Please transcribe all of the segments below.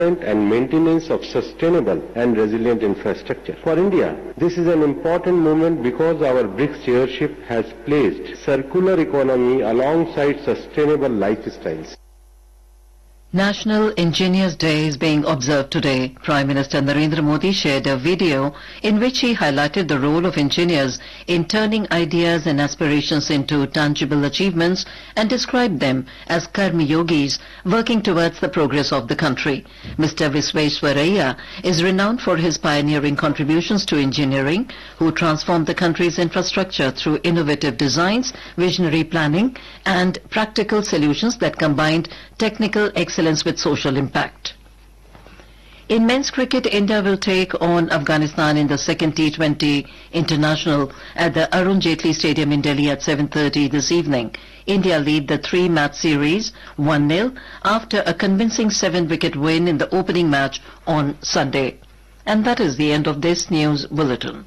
and maintenance of sustainable and resilient infrastructure. For India, this is an important moment because our BRICS chairship has placed circular economy alongside sustainable lifestyles. National Engineers Day is being observed today. Prime Minister Narendra Modi shared a video in which he highlighted the role of engineers in turning ideas and aspirations into tangible achievements and described them as karmi yogis working towards the progress of the country. Mr. Visvesvaraya is renowned for his pioneering contributions to engineering, who transformed the country's infrastructure through innovative designs, visionary planning and practical solutions that combined technical excellence with social impact. In men's cricket, India will take on Afghanistan in the second T20 international at the Arun Jaitley Stadium in Delhi at 7.30 this evening. India lead the three-match series 1-0 after a convincing seven-wicket win in the opening match on Sunday. And that is the end of this news bulletin.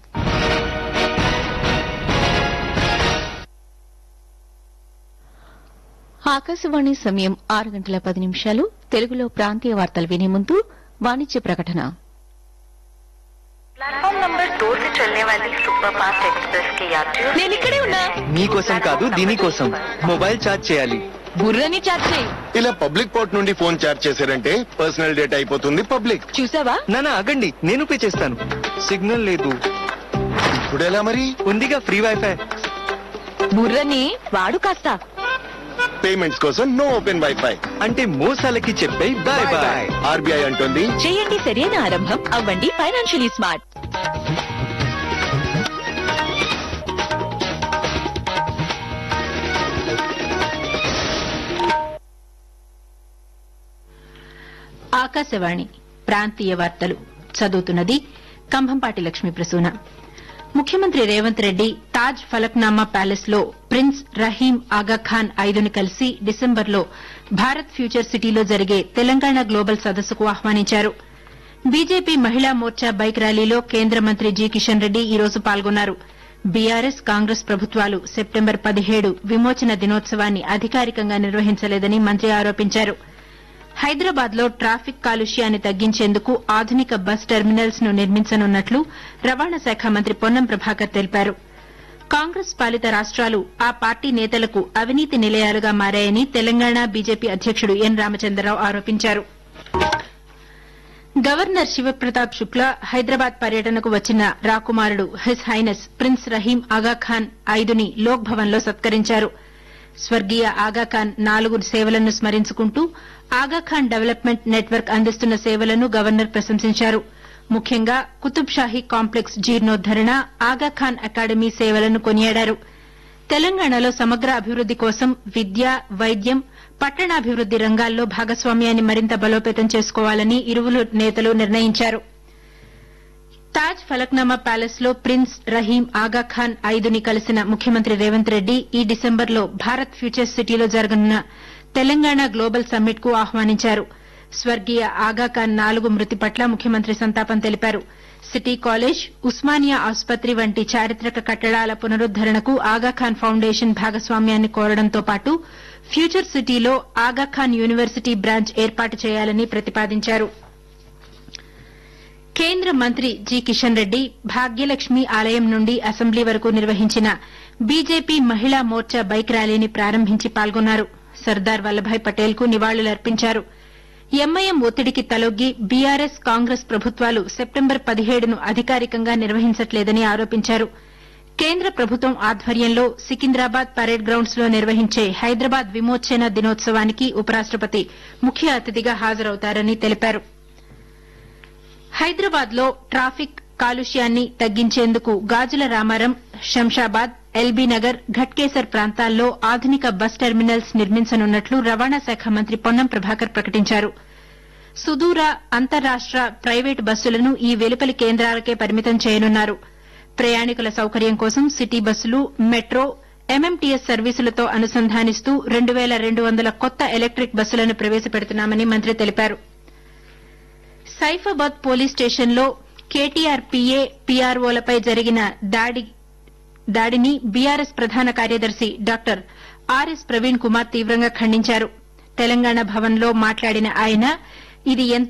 Akashvani సమయం ఆరు గంటల పది నిమిషాలు తెలుగులో ప్రాంతీయ వార్తలు వినే ముందు వాణిజ్య ప్రకటన प्लेटफॉर्म नंबर दो से चलने वाली सुपर फास्ट एक्सप्रेस के यात्रियों నేను ఇక్కడే ఉన్నా మీకోసం కాదు దీనికోసం మొబైల్ ఛార్జ్ చేయాలి బుర్రని చాట్ చేయి ఇలా పబ్లిక్ పోర్ట్ నుండి ఫోన్ చార్జ్ చేశారంటే పర్సనల్ డేటా అయిపోతుంది పబ్లిక్ చూసావా నానా ఆగండి నేను పే చేస్తాను సిగ్నల్ లేదు ఇప్పుడు ఎలా మరి ఉందిగా ఫ్రీ వైఫై బుర్రని వాడు కాస్త పేమెంట్స్ కోసం నో ఓపెన్ వైఫై అంటే మోసాలకి చెప్పే బాయ్ బాయ్ ఆర్బీఐ అంటుంది చేయండి సరైన ఆరంభం అవ్వండి ఫైనాన్షియలీ స్మార్ట్ ఆకాశవాణి ప్రాంతీయ వార్తలు చదువుతున్నది కంభంపాటి లక్ష్మీ ప్రసూన ముఖ్యమంత్రి రేవంత్ రెడ్డి తాజ్ ఫలక్నామా ప్యాలెస్ లో ప్రిన్స్ రహీం ఆగాఖాన్ ఐదుని కలిసి డిసెంబర్లో భారత్ ఫ్యూచర్ సిటీలో జరిగే తెలంగాణ గ్లోబల్ సదస్సుకు ఆహ్వానించారు బీజేపీ మహిళా మోర్చా బైక్ ర్యాలీలో కేంద్ర మంత్రి జి కిషన్ రెడ్డి ఈ రోజు పాల్గొన్నారు బీఆర్ఎస్ కాంగ్రెస్ ప్రభుత్వాలు సెప్టెంబర్ పదిహేడు విమోచన దినోత్సవాన్ని అధికారికంగా నిర్వహించలేదని మంత్రి ఆరోపించారు హైదరాబాద్ లో ట్రాఫిక్ కాలుష్యాన్ని తగ్గించేందుకు ఆధునిక బస్ టెర్మినల్స్ ను నిర్మించనున్నట్లు రవాణా శాఖ మంత్రి పొన్నం ప్రభాకర్ తెలిపారు కాంగ్రెస్ పాలిత రాష్ట్రాలు ఆ పార్టీ నేతలకు అవినీతి నిలయాలుగా మారాయని తెలంగాణ బీజేపీ అధ్యకుడు ఎన్ రామచంద్రరావు ఆరోపించారు గవర్నర్ శివప్రతాప్ శుక్లా హైదరాబాద్ పర్యటనకు వచ్చిన రాకుమారుడు his highness prince Rahim Aga Khan ఐదుని లోక్ భవన్ లో సత్కరించారు స్వర్గీయ ఆగాఖాన్ నాలుగు సేవలను స్మరించుకుంటూ ఆగాఖాన్ డెవలప్మెంట్ నెట్వర్క్ అందిస్తున్న సేవలను గవర్నర్ ప్రశంసించారు ముఖ్యంగా కుతుబ్ షాహీ కాంప్లెక్స్ జీర్ణోద్దరణ ఆగాఖాన్ అకాడమీ సేవలను కొనియాడారు తెలంగాణలో సమగ్ర అభివృద్ది కోసం విద్య వైద్యం పట్టణాభివృద్ది రంగాల్లో భాగస్వామ్యాన్ని మరింత బలోపేతం చేసుకోవాలని ఇరువురు నేతలు నిర్ణయించారు తాజ్ ఫలక్నామా ప్యాలెస్ లో ప్రిన్స్ రహీం ఆగాఖాన్ ఐదుని కలిసిన ముఖ్యమంత్రి రేవంత్ రెడ్డి ఈ డిసెంబర్లో భారత్ ఫ్యూచర్ సిటీలో జరగనున్న తెలంగాణ గ్లోబల్ సమ్మిట్ కు ఆహ్వానించారు స్వర్గీయ ఆగాఖాన్ నాలుగు మృతి పట్ల ముఖ్యమంత్రి సంతాపం తెలిపారు సిటీ కాలేజ్ ఉస్మానియా ఆసుపత్రి వంటి చారిత్రక కట్టడాల పునరుద్దరణకు ఆగాఖాన్ ఫౌండేషన్ భాగస్వామ్యాన్ని కోరడంతో పాటు ఫ్యూచర్ సిటీలో ఆగాఖాన్ యూనివర్సిటీ బ్రాంచ్ ఏర్పాటు చేయాలని ప్రతిపాదించారు కేంద్ర మంత్రి జి కిషన్ రెడ్డి భాగ్యలక్ష్మి ఆలయం నుండి అసెంబ్లీ వరకు నిర్వహించిన బీజేపీ మహిళా మోర్చా బైక్ ర్యాలీని ప్రారంభించి పాల్గొన్నారు సర్దార్ వల్లభాయ్ పటేల్ కు నివాళులర్పించారు ఎంఐఎం ఒత్తిడికి తలొగ్గి బీఆర్ఎస్ కాంగ్రెస్ ప్రభుత్వాలు సెప్టెంబర్ పదిహేడును అధికారికంగా నిర్వహించట్లేదని ఆరోపించారు కేంద్ర ప్రభుత్వం ఆధ్వర్యంలో సికింద్రాబాద్ పరేడ్ గ్రౌండ్స్ లో నిర్వహించే హైదరాబాద్ విమోచన దినోత్సవానికి ఉపరాష్టపతి ముఖ్య అతిథిగా హాజరవుతారని తెలిపారు హైదరాబాద్ లో ట్రాఫిక్ కాలుష్యాన్ని తగ్గించేందుకు గాజుల రామారం శంషాబాద్ ఎల్బీ నగర్ ఘట్కేసర్ ప్రాంతాల్లో ఆధునిక బస్ టెర్మినల్స్ నిర్మించనున్నట్లు రవాణా శాఖ మంత్రి పొన్నం ప్రభాకర్ ప్రకటించారు సుదూర అంతర్రాష్ట ప్రైవేటు బస్సులను ఈ వెలుపలి కేంద్రాలకే పరిమితం చేయనున్నారు ప్రయాణికుల సౌకర్యం కోసం సిటీ బస్సులు మెట్రో ఎంఎంటీఎస్ సర్వీసులతో అనుసంధానిస్తూ రెండు వేల రెండు వందల కొత్త ఎలక్టిక్ బస్సులను ప్రవేశపెడుతున్నామని మంత్రి తెలిపారు సైఫాబాద్ పోలీస్ స్టేషన్లో కేటీఆర్ పీఏ పీఆర్ఓలపై జరిగిన దాడి దాడిని బీఆర్ఎస్ ప్రధాన కార్యదర్శి డాక్టర్ ఆర్ఎస్ ప్రవీణ్ కుమార్ తీవ్రంగా ఖండించారు తెలంగాణ భవన్లో మాట్లాడిన ఆయన ఇది ఎంత